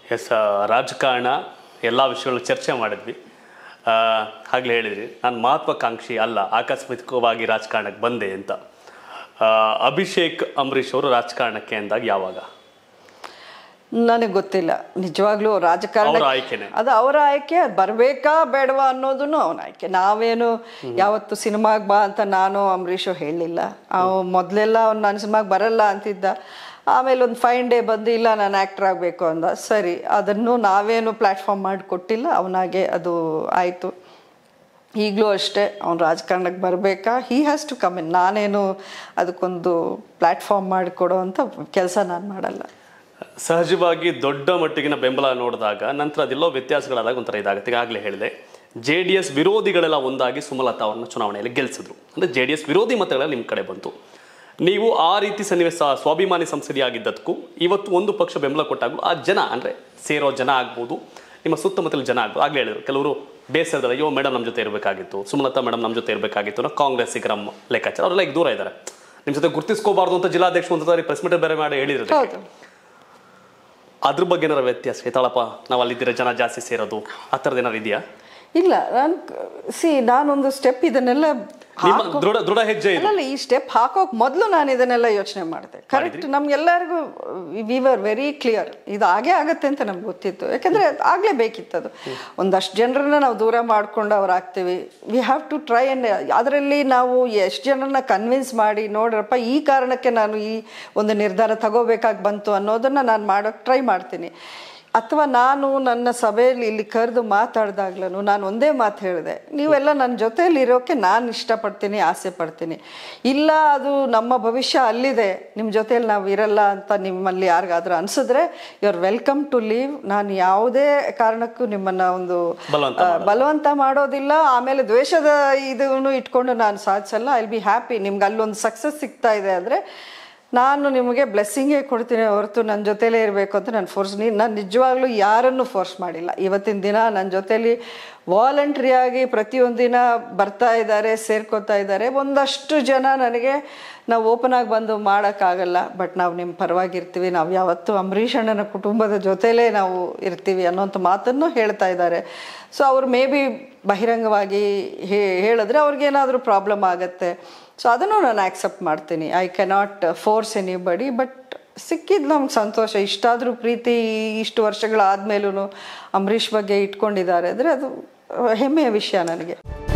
S ರಾಜಕಾರಣ ಎಲ್ಲ ವಿಷಯಗಳು ಚರ್ಚೆ ಮಾಡಿದ್ವಿ ಆ, ಆಗ್ಲೇ ಹೇಳಿದ್ರಿ ನಾನು ಮಹತ್ವಾಕಾಂಕ್ಷಿ ಅಲ್ಲ ಆಕಸ್ಮಿಕವಾಗಿ ರಾಜಕಾರಣಕ್ಕೆ ಬಂದೆ ಅಂತ ಆ, ಅಭಿಷೇಕ್ ಅಂಬರೀಷ್ ಅವರು ರಾಜಕಾರಣಕ್ಕೆ ಅಂದಾಗ ಯಾವಾಗ ನನಗೆ ಗೊತ್ತಿಲ್ಲ ನಿಜವಾಗ್ಲೂ ರಾಜಕಾರಣ ಅವ್ರ ಆಯ್ಕೆನೆ. ಅದು ಅವರ ಆಯ್ಕೆ ಅದು ಬರಬೇಕಾ ಬೇಡವಾ ಅನ್ನೋದನ್ನು ಅವನ ಆಯ್ಕೆ ನಾವೇನು ಯಾವತ್ತು ಸಿನಿಮಾಗೆ ಬಾ ಅಂತ ನಾನು ಅಂಬರೀಷು ಹೇಳಲಿಲ್ಲ ಅವ ಮೊದಲೆಲ್ಲ ಅವ್ನು ನನ್ನ ಸಿನಿಮಾಗೆ ಬರಲ್ಲ ಅಂತಿದ್ದ ಆಮೇಲೆ ಒಂದು ಫೈನ್ ಡೇ ಬಂದು ಇಲ್ಲ ನಾನು ಆ್ಯಕ್ಟರ್ ಆಗಬೇಕು ಅಂದ ಸರಿ ಅದನ್ನು ನಾವೇನು ಪ್ಲ್ಯಾಟ್ಫಾರ್ಮ್ ಮಾಡಿ ಕೊಟ್ಟಿಲ್ಲ ಅವನಾಗೆ ಅದು ಆಯಿತು ಈಗಲೂ ಅಷ್ಟೇ ಅವ್ನು ರಾಜಕಾರಣಕ್ಕೆ ಬರಬೇಕಾ he has to come in ನಾನೇನು ಅದಕ್ಕೊಂದು ಪ್ಲ್ಯಾಟ್ಫಾರ್ಮ್ ಮಾಡಿಕೊಡೋ ಅಂತ ಕೆಲಸ ನಾನು ಮಾಡಲ್ಲ ಸಹಜವಾಗಿ ದೊಡ್ಡ ಮಟ್ಟಿಗಿನ ಬೆಂಬಲ ನೋಡಿದಾಗ ನಂತರ ಅದೆಲ್ಲೋ ವ್ಯತ್ಯಾಸಗಳಾದಾಗ ಒಂಥರ ಇದಾಗುತ್ತೆ ಈಗಾಗಲೇ ಹೇಳಿದೆ ಜೆ ಡಿ ಎಸ್ ವಿರೋಧಿಗಳೆಲ್ಲ ಒಂದಾಗಿ ಸುಮಲತಾ ಅವರನ್ನು ಚುನಾವಣೆಯಲ್ಲಿ ಗೆಲ್ಲಿಸಿದ್ರು ಅಂದರೆ ಜೆ ಡಿ ಎಸ್ ವಿರೋಧಿ ಮತಗಳೆಲ್ಲ ನಿಮ್ಮ ಕಡೆ ಬಂತು ನೀವು ಆ ರೀತಿ ಸನ್ನಿವೇಶ ಸ್ವಾಭಿಮಾನಿ ಸಂಸದೀಯಾಗಿದ್ದಕ್ಕೂ ಇವತ್ತು ಒಂದು ಪಕ್ಷ ಬೆಂಬಲ ಕೊಟ್ಟಾಗಲೂ ಆ ಜನ ಅಂದರೆ ಸೇರೋ ಜನ ಆಗ್ಬೋದು ನಿಮ್ಮ ಸುತ್ತಮುತ್ತಲ ಜನ ಆಗ್ಬೋದು ಆಗಲೇ ಹೇಳಿದ್ರು ಕೆಲವರು ಬೇಸರದಲ್ಲಿ ಅಯ್ಯೋ ಮೇಡಮ್ ನಮ್ಮ ಜೊತೆ ಇರಬೇಕಾಗಿತ್ತು ಸುಮಲತಾ ಮೇಡಮ್ ನಮ್ಮ ಜೊತೆ ಇರಬೇಕಾಗಿತ್ತು ಅನ್ನೋ ಕಾಂಗ್ರೆಸ್ಸಿಗರ ಲೆಕ್ಕಾಚಾರ ಅವರೆಲ್ಲ ಈಗ ದೂರ ಇದ್ದಾರೆ ನಿಮ್ಮ ಜೊತೆ ಗುರ್ತಿಸ್ಕೋಬಾರ್ದು ಅಂತ ಜಿಲ್ಲಾಧ್ಯಕ್ಷ ಒಂದು ಸಾರಿ ಪ್ರೆಸ್ ಮೀಟ್ ಬೇರೆ ಮಾಡಿ ಹೇಳಿದ್ರು ಹೌದು ಅದ್ರ ಬಗ್ಗೆ ಏನಾರ ವ್ಯತ್ಯಾಸ ಐತಾಳಪ್ಪ ನಾವು ಅಲ್ಲಿದ್ದಿರೋ ಜನ ಜಾಸ್ತಿ ಸೇರೋದು ಆ ಥರದ್ದು ಏನಾರು ಇದೆಯಾ ಇಲ್ಲ ನಾನು ಸಿ ನಾನೊಂದು ಸ್ಟೆಪ್ ಇದನ್ನೆಲ್ಲ ನಿಮ್ಮ ದೃಢ ದೃಢ ಹೆಜ್ಜೆ ಇದು ಅಲ್ಲಲ್ಲ ಈ ಸ್ಟೆಪ್ ಹಾಕೋಕ್ ಮೊದಲು ನಾನು ಇದನ್ನೆಲ್ಲ ಯೋಚನೆ ಮಾಡಿದೆ ಕರೆಕ್ಟ್ ನಮ್ಗೆಲ್ಲರಿಗೂ ವಿ ವರ್ ವೆರಿ ಕ್ಲಿಯರ್ ಇದು ಆಗೇ ಆಗತ್ತೆ ಅಂತ ನಮ್ಗೆ ಗೊತ್ತಿತ್ತು ಯಾಕಂದ್ರೆ ಆಗಲೇ ಬೇಕಿತ್ತು ಅದು ಒಂದಷ್ಟು ಜನರನ್ನ ನಾವು ದೂರ ಮಾಡ್ಕೊಂಡು ಅವ್ರು ಆಗ್ತೀವಿ we have to try and ಅದರಲ್ಲಿ ನಾವು ಎಷ್ಟು ಜನರನ್ನ ಕನ್ವಿನ್ಸ್ ಮಾಡಿ ನೋಡ್ರಪ್ಪ ಈ ಕಾರಣಕ್ಕೆ ನಾನು ಈ ಒಂದು ನಿರ್ಧಾರ ತಗೋಬೇಕಾಗಿ ಬಂತು ಅನ್ನೋದನ್ನ ನಾನು ಮಾಡೋಕ್ಕೆ ಟ್ರೈ ಮಾಡ್ತೀನಿ ಅಥವಾ ನಾನು ನನ್ನ ಸಭೆಯಲ್ಲಿ ಇಲ್ಲಿ ಕರೆದು ಮಾತಾಡಿದಾಗ್ಲೂ ನಾನು ಒಂದೇ ಮಾತು ಹೇಳಿದೆ ನೀವೆಲ್ಲ ನನ್ನ ಜೊತೆಯಲ್ಲಿ ಇರೋಕ್ಕೆ ನಾನು ಇಷ್ಟಪಡ್ತೀನಿ ಆಸೆ ಪಡ್ತೀನಿ ಇಲ್ಲ ಅದು ನಮ್ಮ ಭವಿಷ್ಯ ಅಲ್ಲಿದೆ ನಿಮ್ಮ ಜೊತೆಯಲ್ಲಿ ನಾವು ಇರಲ್ಲ ಅಂತ ನಿಮ್ಮಲ್ಲಿ ಯಾರಿಗಾದ್ರೂ ಅನಿಸಿದ್ರೆ you are welcome to leave ನಾನು ಯಾವುದೇ ಕಾರಣಕ್ಕೂ ನಿಮ್ಮನ್ನು ಒಂದು ಬಲವಂತ ಆ, ಬಲವಂತ ಮಾಡೋದಿಲ್ಲ ಆಮೇಲೆ ದ್ವೇಷದ ಇದನ್ನು ಇಟ್ಕೊಂಡು ನಾನು ಸಾಧಿಸಲ್ಲ ಐ ಬಿ ಹ್ಯಾಪಿ ನಿಮ್ಗೆ ಅಲ್ಲೊಂದು ಸಕ್ಸಸ್ ಸಿಗ್ತಾ ಇದೆ ಅಂದರೆ ನಾನು ನಿಮಗೆ ಬ್ಲೆಸ್ಸಿಂಗೇ ಕೊಡ್ತೀನಿ ಹೊರತು ನನ್ನ ಜೊತೆಲೇ ಇರಬೇಕು ಅಂತ ನಾನು ಫೋರ್ಸ್ ನೀ ನಾನು ನಿಜವಾಗ್ಲೂ ಯಾರನ್ನು ಫೋರ್ಸ್ ಮಾಡಿಲ್ಲ ಇವತ್ತಿನ ದಿನ ನನ್ನ ಜೊತೆಲಿ ವಾಲಂಟ್ರಿಯಾಗಿ ಪ್ರತಿಯೊಂದು ದಿನ ಬರ್ತಾ ಇದ್ದಾರೆ ಸೇರ್ಕೋತಾ ಇದ್ದಾರೆ ಒಂದಷ್ಟು ಜನ ನನಗೆ ನಾವು ಓಪನ್ ಆಗಿ ಬಂದು ಮಾಡೋಕ್ಕಾಗಲ್ಲ ಬಟ್ ನಾವು ನಿಮ್ಮ ಪರವಾಗಿರ್ತೀವಿ ನಾವು ಯಾವತ್ತೂ ಅಂಬರೀಷ್ ಅಣ್ಣನ ಕುಟುಂಬದ ಜೊತೆಲೇ ನಾವು ಇರ್ತೀವಿ ಅನ್ನೋಂಥ ಮಾತನ್ನು ಹೇಳ್ತಾ ಇದ್ದಾರೆ ಸೊ ಅವ್ರು ಮೇ ಬಿ ಬಹಿರಂಗವಾಗಿ ಹೇ- ಹೇಳಿದ್ರೆ ಅವ್ರಿಗೇನಾದರೂ ಪ್ರಾಬ್ಲಮ್ ಆಗುತ್ತೆ ಸೊ ಅದನ್ನು ನಾನು ಆಕ್ಸೆಪ್ಟ್ ಮಾಡ್ತೀನಿ I cannot force anybody but ಸಿಕ್ಕಿದ್ದು ನಮ್ಗೆ ಸಂತೋಷ ಇಷ್ಟಾದರೂ ಪ್ರೀತಿ ಇಷ್ಟು ವರ್ಷಗಳಾದ್ಮೇಲೂ ಅಂಬರೀಷ್ ಬಗ್ಗೆ ಇಟ್ಕೊಂಡಿದ್ದಾರೆ ಅಂದರೆ ಅದು ಹೆಮ್ಮೆಯ ವಿಷಯ ನನಗೆ